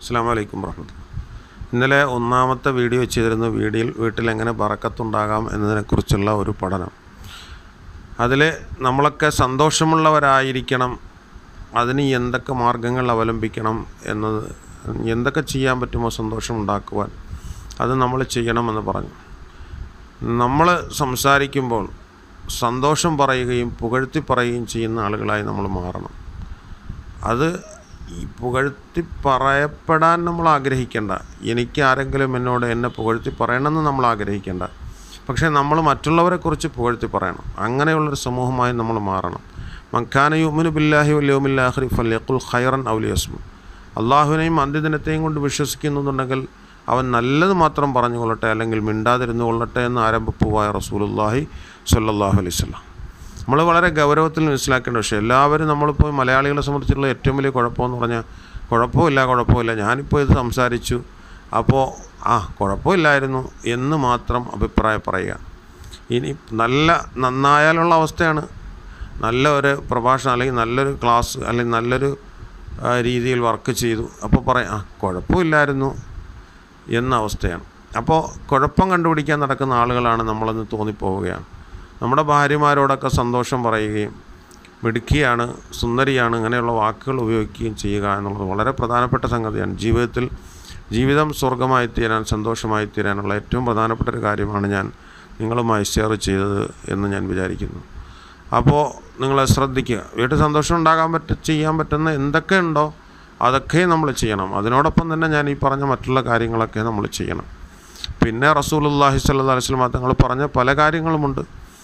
അസ്സാം വലൈക്കും വർഹമത്തുള്ള ഇന്നലെ ഒന്നാമത്തെ വീഡിയോ ചെയ്തിരുന്നു വീഡിയോയിൽ വീട്ടിൽ എങ്ങനെ ബറക്കത്തുണ്ടാകാം എന്നതിനെക്കുറിച്ചുള്ള ഒരു പഠനം അതിൽ നമ്മളൊക്കെ സന്തോഷമുള്ളവരായിരിക്കണം അതിന് എന്തൊക്കെ മാർഗങ്ങൾ അവലംബിക്കണം എന്നത് എന്തൊക്കെ ചെയ്യാൻ പറ്റുമോ സന്തോഷം ഉണ്ടാക്കുവാൻ അത് നമ്മൾ ചെയ്യണമെന്ന് പറഞ്ഞു നമ്മൾ സംസാരിക്കുമ്പോൾ സന്തോഷം പറയുകയും പുകഴ്ത്തി പറയുകയും ചെയ്യുന്ന ആളുകളായി നമ്മൾ മാറണം അത് ഈ പുകഴ്ത്തി പറയപ്പെടാൻ നമ്മൾ ആഗ്രഹിക്കേണ്ട എനിക്ക് ആരെങ്കിലും എന്നോട് എന്നെ പുകഴ്ത്തി പറയണമെന്ന് നമ്മൾ ആഗ്രഹിക്കേണ്ട പക്ഷേ നമ്മൾ മറ്റുള്ളവരെക്കുറിച്ച് പുകഴ്ത്തി പറയണം അങ്ങനെയുള്ളൊരു സമൂഹമായി നമ്മൾ മാറണം മക്കാന യുമിനു ബില്ലാഹി വല്യോമില്ലാഹി ഫല്യഖുൽ ഖൈറൻ ഔലിയസ്മു അള്ളാഹുവിനെയും അന്ത്യദിനത്തെയും കൊണ്ട് വിശ്വസിക്കുന്നുണ്ടെങ്കിൽ അവൻ നല്ലത് മാത്രം പറഞ്ഞു കൊള്ളട്ടെ അല്ലെങ്കിൽ മിണ്ടാതിരുന്നു കൊള്ളട്ടെ എന്ന് ആരംഭപ്പൂവായ റസൂലുല്ലാഹി സല്ലാഹു അലൈഹി സ്വല്ലാം നമ്മൾ വളരെ ഗൗരവത്തിൽ മനസ്സിലാക്കേണ്ട വിഷയം എല്ലാവരും നമ്മളിപ്പോൾ മലയാളികളെ സംബന്ധിച്ചുള്ള ഏറ്റവും വലിയ കുഴപ്പമെന്ന് പറഞ്ഞാൽ കുഴപ്പമില്ല കുഴപ്പമില്ല ഞാനിപ്പോൾ ഇത് സംസാരിച്ചു അപ്പോൾ ആ കുഴപ്പമില്ലായിരുന്നു എന്ന് മാത്രം അഭിപ്രായം പറയുക ഇനി നല്ല നന്നായാലുള്ള അവസ്ഥയാണ് നല്ല ഒരു പ്രഭാഷണം അല്ലെങ്കിൽ നല്ലൊരു ക്ലാസ് അല്ലെങ്കിൽ നല്ലൊരു ആ, രീതിയിൽ വർക്ക് ചെയ്തു അപ്പോൾ പറയാം ആ കുഴപ്പമില്ലായിരുന്നു എന്ന അവസ്ഥയാണ് അപ്പോൾ കുഴപ്പം കണ്ടുപിടിക്കാൻ നടക്കുന്ന ആളുകളാണ് നമ്മളെന്ന് തോന്നിപ്പോവുകയാണ് നമ്മുടെ ഭാര്യമാരോടൊക്കെ സന്തോഷം പറയുകയും മിടുക്കിയാണ് സുന്ദരിയാണ് ഇങ്ങനെയുള്ള വാക്കുകൾ ഉപയോഗിക്കുകയും ചെയ്യുക എന്നുള്ളത് വളരെ പ്രധാനപ്പെട്ട സംഗതിയാണ് ജീവിതത്തിൽ ജീവിതം സ്വർഗമായി തീരാൻ സന്തോഷമായി തീരാനുള്ള ഏറ്റവും പ്രധാനപ്പെട്ട ഒരു കാര്യമാണ് ഞാൻ നിങ്ങളുമായി ഷെയർ ചെയ്തത് എന്ന് ഞാൻ വിചാരിക്കുന്നു അപ്പോൾ നിങ്ങൾ ശ്രദ്ധിക്കുക വീട്ടിൽ സന്തോഷം ഉണ്ടാകാൻ പറ്റ ചെയ്യാൻ പറ്റുന്ന എന്തൊക്കെ ഉണ്ടോ അതൊക്കെ നമ്മൾ ചെയ്യണം അതിനോടൊപ്പം തന്നെ ഞാൻ ഈ പറഞ്ഞ മറ്റുള്ള കാര്യങ്ങളൊക്കെ നമ്മൾ ചെയ്യണം പിന്നെ റസൂലുല്ലാഹി സ്വല്ലല്ലാഹി അലൈഹി വസല്ലം തങ്ങൾ പറഞ്ഞ പല കാര്യങ്ങളുമുണ്ട്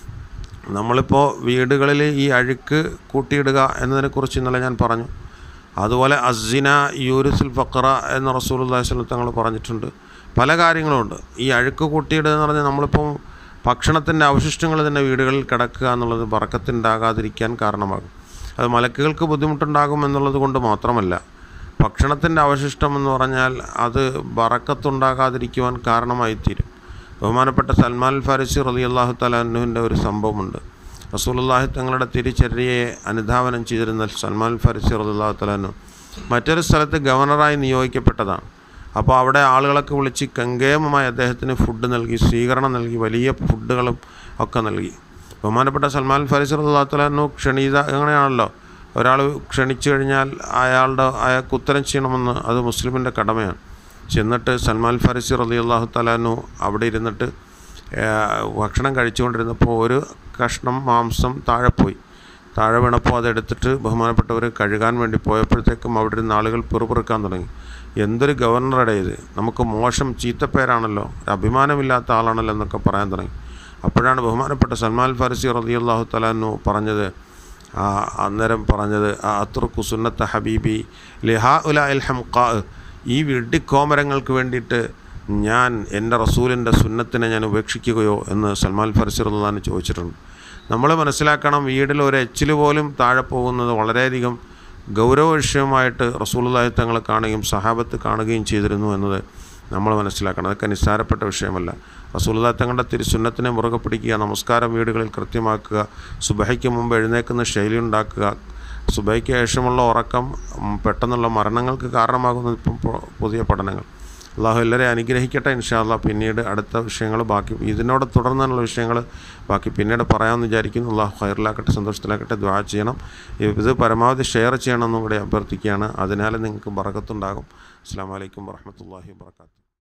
നമ്മളിപ്പോൾ വീടുകളിൽ ഈ അഴുക്ക് കൂട്ടിയിടുക എന്നതിനെക്കുറിച്ച് ഇന്നലെ ഞാൻ പറഞ്ഞു അതുപോലെ അസിന യൂരിസുൽ ഫക്ര എന്ന് റസൂലുല്ലാഹി സ്വലം തങ്ങൾ പറഞ്ഞിട്ടുണ്ട് പല കാര്യങ്ങളുമുണ്ട് ഈ അഴുക്ക് കൂട്ടിയിടുക എന്ന് പറഞ്ഞാൽ നമ്മളിപ്പം ഭക്ഷണത്തിൻ്റെ അവശിഷ്ടങ്ങൾ തന്നെ വീടുകളിൽ കിടക്കുക എന്നുള്ളത് ബറക്കത്തുണ്ടാകാതിരിക്കാൻ കാരണമാകും അത് മലക്കുകൾക്ക് ബുദ്ധിമുട്ടുണ്ടാകും എന്നുള്ളത് കൊണ്ട് മാത്രമല്ല ഭക്ഷണത്തിൻ്റെ അവശിഷ്ടം എന്ന് പറഞ്ഞാൽ അത് ബറക്കത്തുണ്ടാകാതിരിക്കുവാൻ കാരണമായിത്തീരും ബഹുമാനപ്പെട്ട സൽമാൻ അൽ ഫാരിസി റലി അള്ളാഹു തലാഹുവിൻ്റെ ഒരു സംഭവമുണ്ട് റസൂലുള്ളാഹി തങ്ങളുടെ തിരിച്ചര്യയെ അനുധാവനം ചെയ്തിരുന്ന സൽമാൻ അൽ ഫാരിസി റലി അള്ളാഹു തലാഹു മറ്റൊരു സ്ഥലത്ത് ഗവർണറായി നിയോഗിക്കപ്പെട്ടതാണ് അപ്പോൾ അവിടെ ആളുകളൊക്കെ വിളിച്ച് കങ്കേമമായി അദ്ദേഹത്തിന് ഫുഡ് നൽകി സ്വീകരണം നൽകി വലിയ ഫുഡുകളും ഒക്കെ നൽകി ബഹുമാനപ്പെട്ട സൽമാൻ അൽ ഫാരിസി റലി അള്ളാഹു തലാഹു ക്ഷണീത അങ്ങനെയാണല്ലോ ഒരാൾ ക്ഷണിച്ചു കഴിഞ്ഞാൽ അയാളുടെ അയാൾക്ക് ഉത്തരം ചെയ്യണമെന്ന് അത് മുസ്ലിമിൻ്റെ കടമയാണ് ചെന്നിട്ട് സൽമാൻ ഫാരിസി റലി അള്ളാഹു തലാനു അവിടെ ഇരുന്നിട്ട് ആ, ഭക്ഷണം കഴിച്ചുകൊണ്ടിരുന്നപ്പോൾ ഒരു കഷ്ണം മാംസം താഴെ പോയി താഴെ വീണപ്പോൾ അതെടുത്തിട്ട് ബഹുമാനപ്പെട്ടവർ കഴുകാൻ വേണ്ടി പോയപ്പോഴത്തേക്കും അവിടെ ഇരുന്ന ആളുകൾ പിറുപിറുക്കാൻ തുടങ്ങി എന്തൊരു ഗവർണറുടെ ഇത് നമുക്ക് മോശം ചീത്തപ്പേരാണല്ലോ ഒരു അഭിമാനമില്ലാത്ത ആളാണല്ലോ എന്നൊക്കെ പറയാൻ തുടങ്ങി അപ്പോഴാണ് ബഹുമാനപ്പെട്ട സൽമാൻ ഫാരിസി റലി അള്ളാഹു തലാനു പറഞ്ഞത് ആ അന്നേരം പറഞ്ഞത് ആ അത്തുർക്കു സുന്നത്ത ഹബീബി ലിഹാ ഉല എൽ ഹംഖാ ഈ വെഡിക്കോമരങ്ങൾക്ക് വേണ്ടിയിട്ട് ഞാൻ എൻ്റെ റസൂലിൻ്റെ സുന്നത്തിനെ ഞാൻ ഉപേക്ഷിക്കുകയോ എന്ന് സൽമാൻ ഫർസി റഹ്ലാൻ ചോദിച്ചിട്ടുണ്ട് നമ്മൾ മനസ്സിലാക്കണം വീട്ടിൽ ഒരു എച്ചിൽ പോലും താഴെ പോകുന്നത് വളരെയധികം ഗൗരവ വിഷയമായിട്ട് റസൂലുള്ളാഹി തങ്ങളെ കാണുകയും സഹാബത്ത് കാണുകയും ചെയ്തിരുന്നു എന്നത് നമ്മൾ മനസ്സിലാക്കണം അതൊക്കെ നിസ്സാരപ്പെട്ട വിഷയമല്ല റസൂലുള്ളാഹി തങ്ങളുടെ തിരുസുന്നത്തിനെ മുറുകെ പിടിക്കുക നമസ്കാരം വീടുകളിൽ കൃത്യമാക്കുക സുബഹയ്ക്ക് മുമ്പ് എഴുന്നേക്കുന്ന ശൈലി ഉണ്ടാക്കുക സുബൈക്ക് ശേഷമുള്ള ഉറക്കം ഉം, പെട്ടെന്നുള്ള മരണങ്ങൾക്ക് കാരണമാകുന്ന ഇപ്പം പു- പുതിയ പഠനങ്ങൾ അള്ളാഹു എല്ലാവരെയും അനുഗ്രഹിക്കട്ടെ ഇൻഷാല്ല പിന്നീട് അടുത്ത വിഷയങ്ങൾ ബാക്കി ഇതിനോട് തുടർന്നുള്ള വിഷയങ്ങൾ ബാക്കി പിന്നീട് പറയാമെന്ന് വിചാരിക്കുന്നു അള്ളാഹു ഹൈറിലാക്കട്ടെ സന്തോഷത്തിലാക്കട്ടെ ദ്വാ ചെയ്യണം ഇത് പരമാവധി ഷെയർ ചെയ്യണമെന്നും കൂടെ അഭ്യർത്ഥിക്കുകയാണ് അതിനാൽ നിങ്ങൾക്ക് ബറക്കത്തുണ്ടാകും അസ്സാം വലൈക്കും വർഹമത്തല്ലാഹി വാത്തു